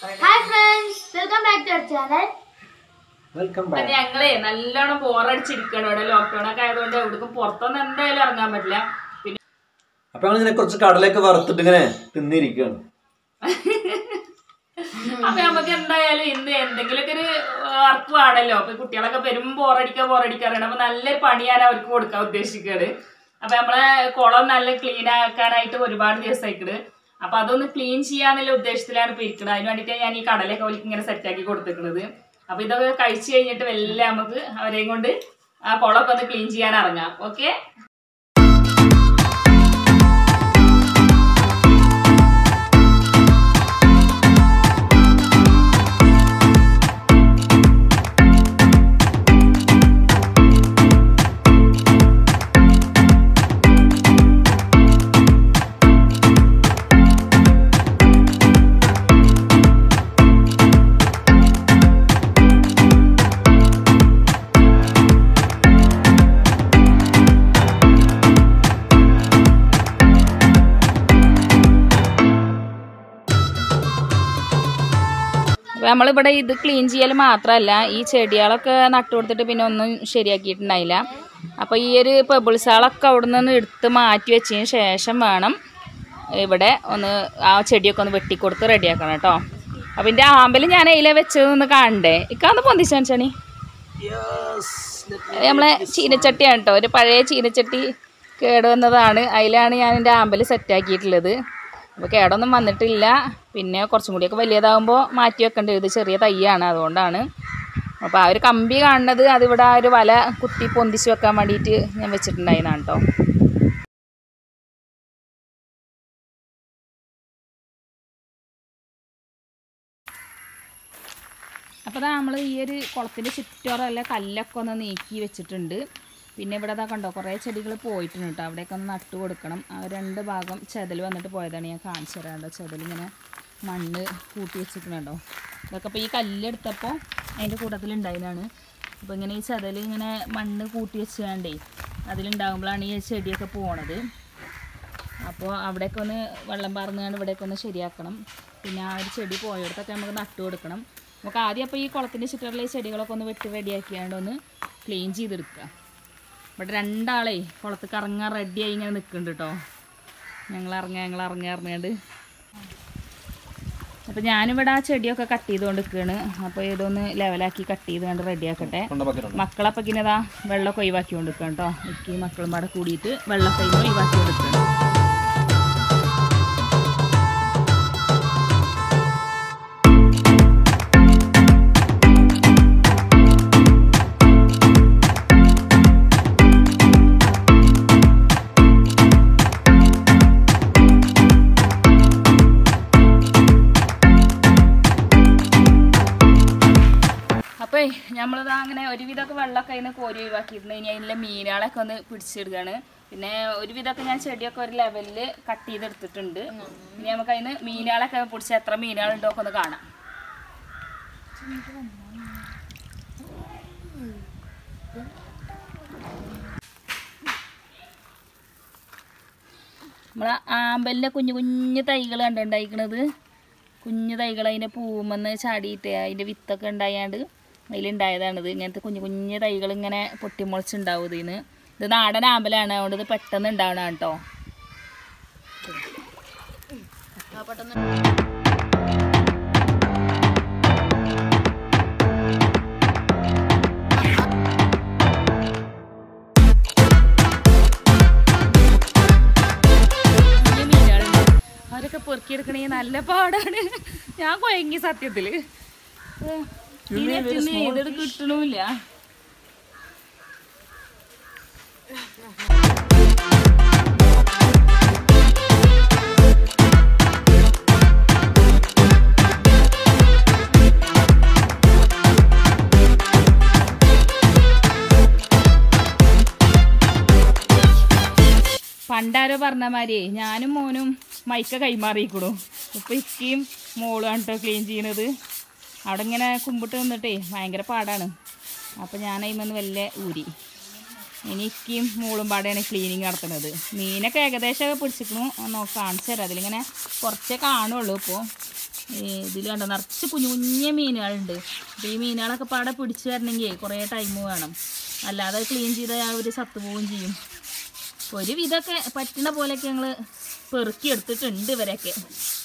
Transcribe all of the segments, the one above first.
hi friends welcome back to our channel welcome അപ്പൊ back ഞങ്ങളെ നല്ലോണം ബോറടിച്ചിരിക്കണം ഇവിടെ ലോക്ക്ഡൌൺ ഒക്കെ ആയതുകൊണ്ട് എവിടേക്കും പുറത്തൊന്നും എന്തായാലും ഇറങ്ങാൻ പറ്റില്ല പിന്നെ അപ്പൊ ഞങ്ങൾ ഇങ്ങനെ കുറച്ച് കടലൊക്കെ വറുത്തിട്ട് ഇങ്ങനെ തിന്നിരിക്കുകയാണ് അപ്പൊ നമുക്ക് എന്തായാലും ഇന്ന് എന്തെങ്കിലുമൊക്കെ ഒരു വർക്ക് വേണമല്ലോ അപ്പൊ കുട്ടികളൊക്കെ പെരും ബോറടിക്കാൻ ബോറടിക്കാറുണ്ട് അപ്പൊ നല്ലൊരു പണി ഞാൻ അവർക്ക് കൊടുക്കാൻ ഉദ്ദേശിക്കുകയാണ് അപ്പൊ നമ്മളെ കുളം നല്ല ക്ലീൻ ആക്കാനായിട്ട് ഒരുപാട് ദിവസമായിക്കണ് അപ്പൊ അതൊന്ന് ക്ലീൻ ചെയ്യാന്നുള്ള ഉദ്ദേശത്തിലാണ് ഇപ്പൊ ഇരിക്കുന്നത് അതിന് വേണ്ടിയിട്ട് ഞാൻ ഈ കടലൊക്കെ അവർക്ക് ഇങ്ങനെ സെറ്റാക്കി കൊടുത്തിരിക്കുന്നത് അപ്പൊ ഇതൊക്കെ കഴിച്ചു കഴിഞ്ഞിട്ട് വല്ല നമുക്ക് അവരെയും കൊണ്ട് ആ കുളമൊക്കെ ഒന്ന് ക്ലീൻ ചെയ്യാൻ ഇറങ്ങാം ഓക്കെ അപ്പോൾ നമ്മളിവിടെ ഇത് ക്ലീൻ ചെയ്യൽ മാത്രമല്ല ഈ ചെടികളൊക്കെ നട്ടു കൊടുത്തിട്ട് പിന്നെ ഒന്നും ശരിയാക്കിയിട്ടുണ്ടായില്ല അപ്പോൾ ഈ ഒരു പെബിൾസുകളൊക്കെ അവിടെ നിന്ന് എടുത്ത് മാറ്റി വെച്ചതിന് ശേഷം വേണം ഇവിടെ ഒന്ന് ആ ചെടിയൊക്കെ ഒന്ന് വെട്ടിക്കൊടുത്ത് റെഡിയാക്കണം കേട്ടോ അപ്പോൾ ഇതിൻ്റെ ആമ്പൽ ഞാൻ അതിലെ വെച്ചതൊന്ന് കാണണ്ടേ ഇക്കാന്ന് പൊന്തിച്ചാണി നമ്മളെ ചീനച്ചട്ടിയാണ് കേട്ടോ ഒരു പഴയ ചീനച്ചട്ടി കേടുവന്നതാണ് അതിലാണ് ഞാൻ എൻ്റെ ആമ്പൽ സെറ്റാക്കിയിട്ടുള്ളത് അപ്പോൾ കേടൊന്നും വന്നിട്ടില്ല പിന്നെ കുറച്ചും കൂടിയൊക്കെ വലിയതാകുമ്പോൾ മാറ്റി വെക്കേണ്ടത് ഇത് ചെറിയ തയ്യാണ് അതുകൊണ്ടാണ് അപ്പോൾ ആ ഒരു കമ്പി കാണുന്നത് അതിവിടെ ആ ഒരു വല കുത്തി പൊന്തിച്ച് വെക്കാൻ വേണ്ടിയിട്ട് ഞാൻ വെച്ചിട്ടുണ്ടായിരുന്നാണ് കേട്ടോ അപ്പോൾ ദാ നമ്മൾ ഈ ഒരു കുളത്തിൻ്റെ ചുറ്റോറല്ല കല്ലൊക്കെ ഒന്ന് നീക്കി വെച്ചിട്ടുണ്ട് പിന്നെ ഇവിടെ അതാ കണ്ടോ കുറേ ചെടികൾ പോയിട്ടുണ്ട് കേട്ടോ അവിടെയൊക്കെ ഒന്ന് നട്ടു കൊടുക്കണം ആ രണ്ട് ഭാഗം ചെതൽ വന്നിട്ട് പോയതാണ് ഞാൻ കാണിച്ചു തരാം കേട്ടോ ചെതലിങ്ങനെ മണ്ണ് കൂട്ടി വെച്ചിട്ടുണ്ടോ ഇതൊക്കെ ഇപ്പോൾ ഈ കല്ലെടുത്തപ്പോൾ അതിൻ്റെ കൂട്ടത്തിലുണ്ടായതാണ് അപ്പോൾ ഇങ്ങനെ ഈ ചെതൽ ഇങ്ങനെ മണ്ണ് കൂട്ടി വെച്ചാണ്ടേ അതിലുണ്ടാകുമ്പോഴാണ് ഈ ചെടിയൊക്കെ പോണത് അപ്പോൾ അവിടെയൊക്കെ ഒന്ന് വെള്ളം പാർന്നുകൊണ്ട് ഇവിടെയൊക്കെ ഒന്ന് ശരിയാക്കണം പിന്നെ ആ ഒരു ചെടി പോയടത്തൊക്കെ നമുക്ക് നട്ടു കൊടുക്കണം നമുക്ക് ആദ്യം അപ്പോൾ ഈ കുളത്തിൻ്റെ ചുറ്റുള്ള ഈ ചെടികളൊക്കെ ഒന്ന് വെട്ടി റെഡിയാക്കിയാണ്ട് ഒന്ന് ക്ലീൻ ചെയ്തെടുക്കുക ഇവിടെ രണ്ടാളേ കുളത്തേക്ക് ഇറങ്ങാൻ റെഡിയായി ഇങ്ങനെ നിൽക്കുന്നുണ്ട് കേട്ടോ ഞങ്ങൾ ഇറങ്ങുക ഞങ്ങൾ ഇറങ്ങുക ഇറങ്ങിയാണ്ട് അപ്പോൾ ഞാനിവിടെ ആ ചെടിയൊക്കെ കട്ട് ചെയ്തുകൊണ്ട് നിൽക്കുകയാണ് അപ്പോൾ ഇതൊന്ന് ലെവലാക്കി കട്ട് ചെയ്ത് കണ്ട് റെഡിയാക്കട്ടെ കൊണ്ട ബക്കറ്റുണ്ട് മക്കളപ്പം ഇങ്ങനെതാ വെള്ളമൊക്കെ ഒഴിവാക്കി കൊടുക്കണം കേട്ടോ എനിക്ക് മക്കളും പാടെ കൂടിയിട്ട് വെള്ളമൊക്കെ ഇന്ന് ഒഴിവാക്കി കൊടുക്കണം അപ്പേ നമ്മളിതാ അങ്ങനെ ഒരുവിധമൊക്കെ വെള്ളമൊക്കെ അതിന് കോരി ഒഴിവാക്കിയിട്ടുണ്ട് ഇനി അതിലെ മീനുകളൊക്കെ ഒന്ന് പിടിച്ചെടുക്കുകയാണ് പിന്നെ ഒരുവിധമൊക്കെ ഞാൻ ചെടിയൊക്കെ ഒരു ലെവലിൽ കട്ട് ചെയ്തെടുത്തിട്ടുണ്ട് ഇനി നമുക്ക് അതിന് മീനുകളൊക്കെ പിടിച്ച് എത്ര മീനുകളുണ്ടോ ഒക്കെ ഒന്ന് കാണാം നമ്മളെ ആമ്പലിൻ്റെ കുഞ്ഞു കുഞ്ഞു തൈകൾ കണ്ടുണ്ടായിക്കണത് കുഞ്ഞു തൈകൾ അതിൻ്റെ പൂമെന്ന് ചാടിയിട്ട് അതിൻ്റെ വിത്തൊക്കെ ഉണ്ടായാണ്ട് അതിലുണ്ടായതാണിത് ഇങ്ങനത്തെ കുഞ്ഞു കുഞ്ഞു തൈകൾ ഇങ്ങനെ പൊട്ടിമുളച്ചുണ്ടാവും ഇതിന് ഇത് നാടൻ ആമ്പലാണ് അതുകൊണ്ട് ഇത് പെട്ടെന്ന് ഉണ്ടാവണം കേട്ടോ വലിയ മീനുകളുണ്ട് അവരൊക്കെ പെറുക്കിയെടുക്കണേ നല്ല പാടാണ് ഞാൻ കൊയങ്ങി സത്യത്തില് ഇതെടുത്ത് കിട്ടണമില്ല പണ്ടാരോ പറഞ്ഞ മാതിരി ഞാനും മോനും മൈക്ക കൈമാറിയിക്കണു ഇപ്പൊ ഇക്കയും മോളും കേട്ടോ ക്ലീൻ ചെയ്യണത് അവിടെ ഇങ്ങനെ കുമ്പിട്ട് നിന്നിട്ടേ ഭയങ്കര പാടാണ് അപ്പം ഞാൻ അതിൽ വല്ല ഊരി ഇനി ഇക്കയും മൂളും പാടെയാണ് ക്ലീനിങ് നടത്തുന്നത് മീനൊക്കെ ഏകദേശമൊക്കെ പിടിച്ചിരിക്കണു നോ കാണിച്ചു തരാം അതിലിങ്ങനെ കുറച്ചേ കാണുള്ളൂ ഇപ്പോൾ ഇതിൽ കണ്ടോ നിറച്ച് കുഞ്ഞു കുഞ്ഞു മീനുകളുണ്ട് അപ്പോൾ ഈ മീനുകളൊക്കെ പാടെ പിടിച്ച് വരണമെങ്കിൽ കുറേ ടൈം വേണം അല്ലാതെ ക്ലീൻ ചെയ്താൽ അവർ ചത്തുപോവുകയും ചെയ്യും ഒരു വിധമൊക്കെ പറ്റുന്ന പോലെയൊക്കെ ഞങ്ങൾ പെറുക്കി എടുത്തിട്ടുണ്ട് ഇവരൊക്കെ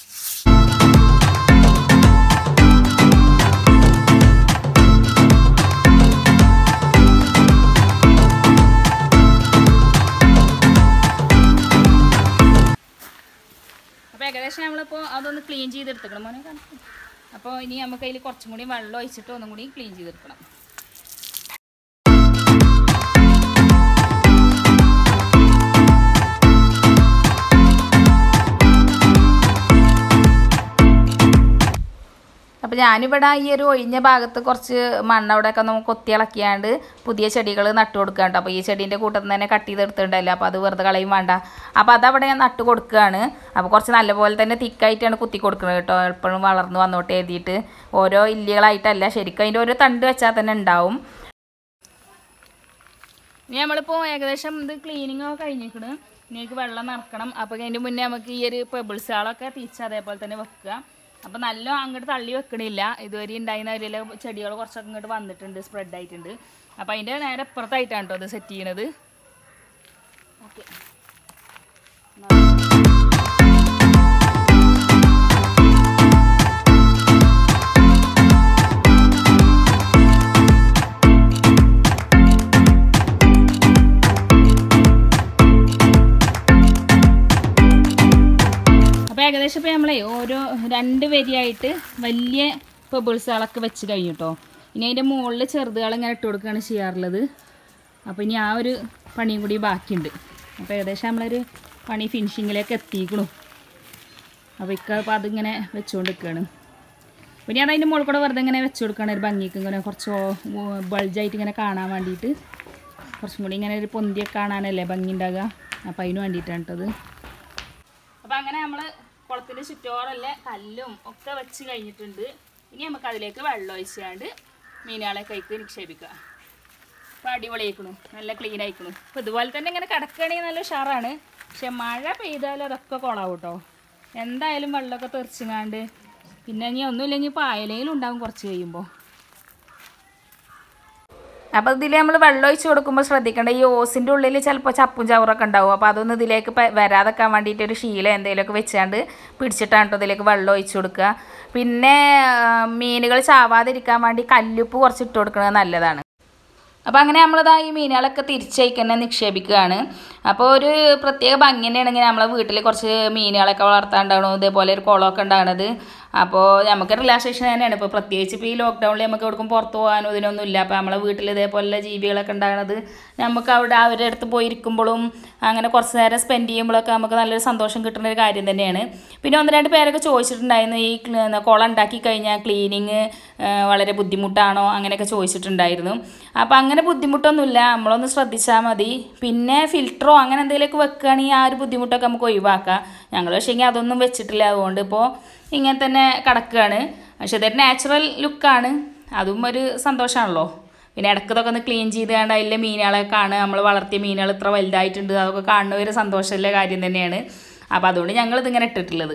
അപ്പോൾ ഏകദേശം നമ്മളിപ്പോൾ അതൊന്ന് ക്ലീൻ ചെയ്തെടുത്തിക്കണം മോനെ കാണിക്കും അപ്പോൾ ഇനി നമുക്ക് അതിൽ കുറച്ചും കൂടി വെള്ളം ഒഴിച്ചിട്ട് ഒന്നും കൂടി ക്ലീൻ ചെയ്തെടുക്കണം അപ്പോൾ ഞാനിവിടെ ഈ ഒരു ഒഴിഞ്ഞ ഭാഗത്ത് കുറച്ച് മണ്ണ് അവിടെയൊക്കെ ഒന്ന് കൊത്തി ഇളക്കിയാണ്ട് പുതിയ ചെടികൾ നട്ടു കൊടുക്കുകയാണ് അപ്പോൾ ഈ ചെടീൻ്റെ കൂട്ടത്തിൽ തന്നെ കട്ട് ചെയ്തെടുത്തിട്ടുണ്ടല്ലോ അപ്പോൾ അത് വെറുതെ കളയും വേണ്ട അപ്പോൾ അതവിടെ ഞാൻ നട്ട് കൊടുക്കുകയാണ് അപ്പോൾ കുറച്ച് നല്ലപോലെ തന്നെ തിക്കായിട്ടാണ് കുത്തി കൊടുക്കുന്നത് കേട്ടോ എപ്പോഴും വളർന്ന് വന്നോട്ട് എഴുതിയിട്ട് ഓരോ ഇല്ലികളായിട്ടല്ല ശരിക്കും അതിൻ്റെ ഓരോ തണ്ട് വെച്ചാൽ തന്നെ ഉണ്ടാവും ഇനി നമ്മളിപ്പോൾ ഏകദേശം ഇത് ക്ലീനിങ് ഒക്കെ കഴിഞ്ഞിരിക്കണ് ഇനിക്ക് വെള്ളം നിറക്കണം അപ്പോൾ അതിൻ്റെ മുന്നേ നമുക്ക് ഈ ഒരു പെബിൾസുകളൊക്കെ തിരിച്ച് അതേപോലെ തന്നെ വെക്കുക അപ്പോൾ നല്ല അങ്ങോട്ട് തള്ളി വെക്കണില്ല ഇതുവരെ ഉണ്ടായിരുന്ന അതിൽ ചെടികൾ കുറച്ചൊക്കെ ഇങ്ങോട്ട് വന്നിട്ടുണ്ട് സ്പ്രെഡ് ആയിട്ടുണ്ട് അപ്പോൾ അതിൻ്റെ നേരെ അപ്പുറത്തായിട്ടാണ് കേട്ടോ അത് സെറ്റ് ചെയ്യണത് ഓക്കെ അപ്പോൾ ഏകദേശം ഇപ്പോൾ നമ്മളെ ഓരോ രണ്ട് വരിയായിട്ട് വലിയ പെബിൾസുകളൊക്കെ വെച്ച് കഴിഞ്ഞു കേട്ടോ ഇനി അതിൻ്റെ മുകളിൽ ചെറുതുകൾ ഇങ്ങനെ ഇട്ട് കൊടുക്കുകയാണ് ചെയ്യാറുള്ളത് അപ്പോൾ ഇനി ആ ഒരു പണിയും കൂടി ബാക്കിയുണ്ട് അപ്പോൾ ഏകദേശം നമ്മളൊരു പണി ഫിനിഷിങ്ങിലേക്ക് എത്തിക്കണു അപ്പോൾ ഇക്ക അപ്പോൾ അതിങ്ങനെ വെച്ചുകൊണ്ട് നിൽക്കുകയാണ് പിന്നെ ഞാൻ അതിൻ്റെ മുകളിൽ കൂടെ വെറുതെ ഇങ്ങനെ വെച്ച് കൊടുക്കുകയാണ് ഒരു ഭംഗിക്ക് ഇങ്ങനെ കുറച്ച് ബൾജായിട്ട് ഇങ്ങനെ കാണാൻ വേണ്ടിയിട്ട് കുറച്ചും കൂടി ഇങ്ങനെ ഒരു പൊന്തിയൊക്കെ കാണാനല്ലേ ഭംഗി ഉണ്ടാകുക അപ്പോൾ അതിന് വേണ്ടിയിട്ടാണ് കേട്ടത് അപ്പം അങ്ങനെ നമ്മൾ കുളത്തിൻ്റെ ചുറ്റോറല്ലേ കല്ലും ഒക്കെ വെച്ച് കഴിഞ്ഞിട്ടുണ്ട് ഇനി നമുക്ക് അതിലേക്ക് വെള്ളം ഒഴിച്ചാണ്ട് മീനുകളെ കൈക്ക് നിക്ഷേപിക്കുക അപ്പോൾ അടിപൊളിയായിക്കണു നല്ല ക്ലീൻ ആയിക്കണു അപ്പോൾ ഇതുപോലെ തന്നെ ഇങ്ങനെ കിടക്കുകയാണെങ്കിൽ നല്ല ഉഷാറാണ് പക്ഷെ മഴ പെയ്താൽ അതൊക്കെ കുളാവും കേട്ടോ എന്തായാലും വെള്ളമൊക്കെ തെറിച്ചിങ്ങാണ്ട് പിന്നെ ഇനി ഒന്നുമില്ലെങ്കിൽ പായലയിലും ഉണ്ടാവും കുറച്ച് കഴിയുമ്പോൾ അപ്പോൾ ഇതിൽ നമ്മൾ വെള്ളം ഒഴിച്ച് കൊടുക്കുമ്പോൾ ശ്രദ്ധിക്കേണ്ട ഈ ഓസിൻ്റെ ഉള്ളിൽ ചിലപ്പോൾ ചപ്പും ചവറൊക്കെ ഉണ്ടാവും അപ്പോൾ അതൊന്നും ഇതിലേക്ക് പ- വരാതെക്കാൻ വേണ്ടിയിട്ട് ഒരു ശീല എന്തെങ്കിലുമൊക്കെ വെച്ചാണ്ട് പിടിച്ചിട്ടാണ് കേട്ടോ ഇതിലേക്ക് വെള്ളം ഒഴിച്ച് കൊടുക്കുക പിന്നെ ആ, മീനുകൾ ചാവാതിരിക്കാൻ വേണ്ടി കല്ലുപ്പ് കുറച്ച് ഇട്ട് കൊടുക്കുന്നത് നല്ലതാണ് അപ്പോൾ അങ്ങനെ നമ്മളിതാ ഈ മീനുകളൊക്കെ തിരിച്ചയക്ക് തന്നെ നിക്ഷേപിക്കുകയാണ് അപ്പോൾ ഒരു പ്രത്യേക ഭംഗി തന്നെയാണെങ്കിൽ നമ്മളെ വീട്ടിൽ കുറച്ച് മീനുകളൊക്കെ വളർത്താണ്ടാവണം ഇതേപോലെ ഒരു കുളമൊക്കെ ഉണ്ടാകണത് അപ്പോൾ നമുക്ക് റിലാക്സേഷൻ തന്നെയാണ് ഇപ്പോൾ പ്രത്യേകിച്ച് ഇപ്പോൾ ഈ ലോക്ക്ഡൗണിൽ നമുക്ക് എവിടേക്കും പുറത്ത് പോകാനോ ഇതിനൊന്നും ഇല്ല അപ്പോൾ നമ്മളെ വീട്ടിൽ ഇതേപോലെ ജീവികളൊക്കെ ഉണ്ടാകണത് നമുക്ക് അവിടെ അവരുടെ അടുത്ത് പോയിരിക്കുമ്പോഴും അങ്ങനെ കുറച്ച് നേരം സ്പെൻഡ് ചെയ്യുമ്പോഴൊക്കെ നമുക്ക് നല്ലൊരു സന്തോഷം കിട്ടുന്ന ഒരു കാര്യം തന്നെയാണ് പിന്നെ ഒന്ന് രണ്ട് പേരൊക്കെ ചോദിച്ചിട്ടുണ്ടായിരുന്നു ഈ ക്ല- എന്താ കുളം ഉണ്ടാക്കി കഴിഞ്ഞാൽ ക്ലീനിങ് വളരെ ബുദ്ധിമുട്ടാണോ അങ്ങനെയൊക്കെ ചോദിച്ചിട്ടുണ്ടായിരുന്നു അപ്പോൾ അങ്ങനെ ബുദ്ധിമുട്ടൊന്നുമില്ല നമ്മളൊന്ന് ശ്രദ്ധിച്ചാൽ മതി പിന്നെ ഫിൽറ്ററോ അങ്ങനെ എന്തെങ്കിലുമൊക്കെ വെക്കുകയാണെങ്കിൽ ആ ഒരു ബുദ്ധിമുട്ടൊക്കെ നമുക്ക് ഒഴിവാക്കാം ഞങ്ങൾ പക്ഷേങ്കിൽ അതൊന്നും വെച്ചിട്ടില്ല അതുകൊണ്ട് ഇപ്പോൾ ഇങ്ങനെ തന്നെ കിടക്കുകയാണ് പക്ഷെ ഇതൊരു നാച്ചുറൽ ലുക്കാണ് അതും ഒരു സന്തോഷമാണല്ലോ പിന്നെ ഇടയ്ക്കതൊക്കെ ഒന്ന് ക്ലീൻ ചെയ്ത് കണ്ട് അതിലെ മീനുകളെ കാണുക നമ്മൾ വളർത്തിയ മീനുകൾ ഇത്ര വലുതായിട്ടുണ്ട് അതൊക്കെ കാണുന്ന ഒരു സന്തോഷമുള്ള കാര്യം തന്നെയാണ് അപ്പോൾ അതുകൊണ്ട് ഞങ്ങൾ ഇതിങ്ങനെ ഇട്ടിട്ടുള്ളത്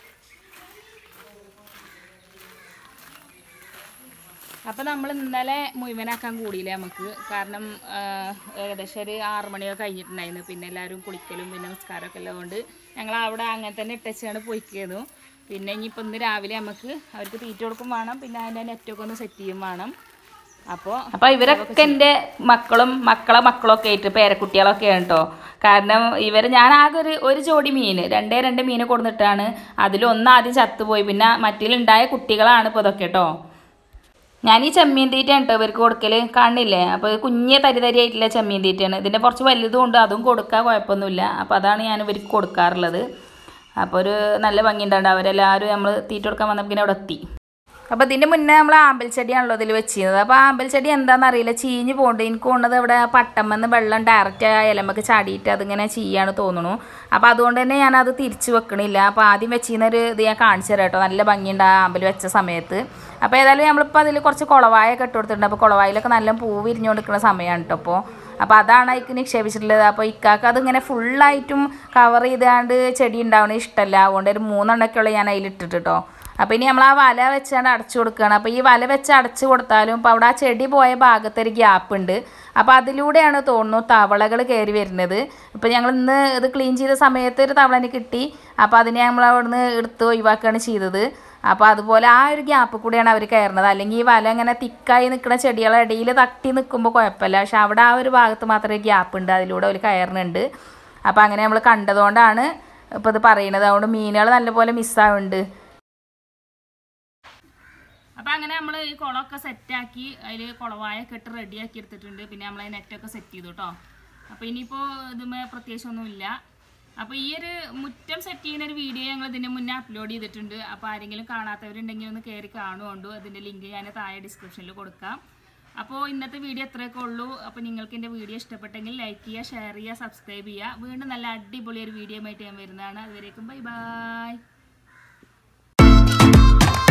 അപ്പോൾ നമ്മൾ ഇന്നലെ മുഴുവനാക്കാൻ കൂടിയില്ല നമുക്ക് കാരണം ആ, ഏകദേശം ഒരു ആറ് മണിയൊക്കെ കഴിഞ്ഞിട്ടുണ്ടായിരുന്നു പിന്നെ എല്ലാവരും കുളിക്കലും പിന്നെ നിസ്കാരമൊക്കെ ഉള്ളതുകൊണ്ട് ഞങ്ങൾ അവിടെ അങ്ങനെ തന്നെ ഇട്ടച്ചാണ് പോയിക്കുന്നു പിന്നെ ഇനിയിപ്പോൾ ഇന്ന് രാവിലെ നമുക്ക് അവർക്ക് തീറ്റ കൊടുക്കും വേണം പിന്നെ അതിൻ്റെ നെറ്റൊക്കെ ഒന്ന് സെറ്റ് ചെയ്യും വേണം അപ്പോൾ അപ്പോൾ ഇവരൊക്കെ എൻ്റെ മക്കളും മക്കളെ മക്കളൊക്കെ ആയിട്ട് പേരക്കുട്ടികളൊക്കെയാണ് കേട്ടോ കാരണം ഇവർ ഞാൻ ആകെ ഒരു ഒരു ജോഡി മീൻ രണ്ടേ രണ്ട് മീൻ കൊടുത്തിട്ടാണ് അതിലൊന്ന് ആദ്യം ചത്തുപോയി പിന്നെ മറ്റിലുണ്ടായ കുട്ടികളാണ് ഇപ്പോൾ ഇതൊക്കെ കേട്ടോ ഞാൻ ഈ ചെമ്മീൻ തീറ്റയാണ് കേട്ടോ ഇവർക്ക് കൊടുക്കൽ കാണില്ലേ അപ്പോൾ കുഞ്ഞെ തരി തരി ആയിട്ടുള്ള ചെമ്മീൻ തീറ്റയാണ് ഇതിൻ്റെ കുറച്ച് വലുതും ഉണ്ട് അതും കൊടുക്കാൻ കുഴപ്പമൊന്നുമില്ല അപ്പോൾ അതാണ് ഞാൻ ഇവർക്ക് കൊടുക്കാറുള്ളത് അപ്പോൾ ഒരു നല്ല ഭംഗിയുണ്ടാണ്ട് അവരെല്ലാവരും നമ്മൾ തീറ്റ കൊടുക്കാൻ വന്നപ്പോൾ പിന്നെ അവിടെ എത്തി അപ്പോൾ ഇതിൻ്റെ മുന്നേ നമ്മൾ ആമ്പൽച്ചെടിയാണല്ലോ ഇതിൽ വെച്ചിരുന്നത് അപ്പോൾ ആമ്പൽച്ചെടി എന്താണെന്ന് അറിയില്ല ചീഞ്ഞ് പോകുന്നുണ്ട് എനിക്ക് തോന്നുന്നത് ഇവിടെ പട്ടമെന്ന് വെള്ളം ഡയറക്റ്റ് ആ ഇലമക്ക് ചാടിയിട്ട് അതിങ്ങനെ ചെയ്യാണ് തോന്നുന്നു അപ്പോൾ അതുകൊണ്ട് തന്നെ ഞാനത് തിരിച്ച് വെക്കണില്ല അപ്പോൾ ആദ്യം വെച്ചിരുന്ന ഒരു ഇത് ഞാൻ കാണിച്ചു തരാം കേട്ടോ നല്ല ഭംഗിയുണ്ട് ആ ആമ്പൽ വെച്ച സമയത്ത് അപ്പോൾ ഏതായാലും നമ്മളിപ്പോൾ അതിൽ കുറച്ച് കുളവായൊക്കെ ഇട്ട് കൊടുത്തിട്ടുണ്ട് അപ്പോൾ കുളവായിലൊക്കെ നല്ല പൂ വിരിഞ്ഞുകൊണ്ടിരിക്കുന്ന സമയമാണ് കേട്ടോ അപ്പോൾ അപ്പോൾ അതാണ് അതിക്ക് നിക്ഷേപിച്ചിട്ടുള്ളത് അപ്പോൾ ഇക്കാക്ക് അതിങ്ങനെ ഫുള്ളായിട്ടും കവർ ചെയ്താണ്ട് ചെടി ഉണ്ടാവണ ഇഷ്ടമല്ല അതുകൊണ്ട് ഒരു മൂന്നെണ്ണൊക്കെയുള്ള ഞാൻ അതിൽ ഇട്ടിട്ട് കേട്ടോ അപ്പോൾ ഇനി നമ്മൾ ആ വല വെച്ചാണ് അടച്ചു കൊടുക്കുകയാണ് അപ്പോൾ ഈ വല വെച്ച് അടച്ചു കൊടുത്താലും ഇപ്പോൾ അവിടെ ആ ചെടി പോയ ഭാഗത്ത് ഒരു ഗ്യാപ്പ് ഉണ്ട് അപ്പോൾ അതിലൂടെയാണ് തോന്നുന്നു തവളകൾ കയറി വരുന്നത് ഇപ്പോൾ ഞങ്ങൾ ഇന്ന് ഇത് ക്ലീൻ ചെയ്ത സമയത്ത് ഒരു തവളനെ കിട്ടി അപ്പോൾ അതിനെ നമ്മൾ അവിടുന്ന് എടുത്ത് ഒഴിവാക്കുകയാണ് ചെയ്തത് അപ്പോൾ അതുപോലെ ആ ഒരു ഗ്യാപ്പ് കൂടെയാണ് അവർ കയറുന്നത് അല്ലെങ്കിൽ ഈ വല ഇങ്ങനെ തിക്കായി നിൽക്കുന്ന ചെടികളെ ഇടയിൽ തട്ടി നിൽക്കുമ്പോൾ കുഴപ്പമില്ല പക്ഷെ അവിടെ ആ ഒരു ഭാഗത്ത് മാത്രമേ ഗ്യാപ്പ് ഉണ്ട് അതിലൂടെ അവർ കയറുന്നുണ്ട് അപ്പോൾ അങ്ങനെ നമ്മൾ കണ്ടതുകൊണ്ടാണ് ഇപ്പോൾ ഇത് പറയുന്നത് അതുകൊണ്ട് മീനുകൾ നല്ലപോലെ മിസ്സാവുന്നുണ്ട് അപ്പോൾ അങ്ങനെ നമ്മൾ ഈ കുളമൊക്കെ സെറ്റാക്കി അതിൽ കുളവായൊക്കെ ഇട്ട് റെഡിയാക്കി എടുത്തിട്ടുണ്ട് പിന്നെ നമ്മൾ നെറ്റൊക്കെ സെറ്റ് ചെയ്തു കേട്ടോ അപ്പോൾ ഇനിയിപ്പോൾ ഇതുമേ പ്രത്യേകിച്ചൊന്നുമില്ല അപ്പോൾ ഈ ഒരു മുറ്റം സെറ്റ് ചെയ്യുന്ന ഒരു വീഡിയോ ഞങ്ങൾ ഇതിന് മുന്നേ അപ്ലോഡ് ചെയ്തിട്ടുണ്ട് അപ്പോൾ ആരെങ്കിലും കാണാത്തവരുണ്ടെങ്കിൽ ഒന്ന് കയറി കാണുകൊണ്ടു അതിൻ്റെ ലിങ്ക് ഞാൻ താഴെ ഡിസ്ക്രിപ്ഷനിൽ കൊടുക്കാം അപ്പോൾ ഇന്നത്തെ വീഡിയോ എത്രയൊക്കെ ഉള്ളൂ അപ്പോൾ നിങ്ങൾക്ക് എൻ്റെ വീഡിയോ ഇഷ്ടപ്പെട്ടെങ്കിൽ ലൈക്ക് ചെയ്യുക ഷെയർ ചെയ്യുക സബ്സ്ക്രൈബ് ചെയ്യുക വീണ്ടും നല്ല അടിപൊളി ഒരു വീഡിയോ ആയിട്ട് ഞാൻ വരുന്നതാണ് അതുവരേക്കും ബൈ ബൈ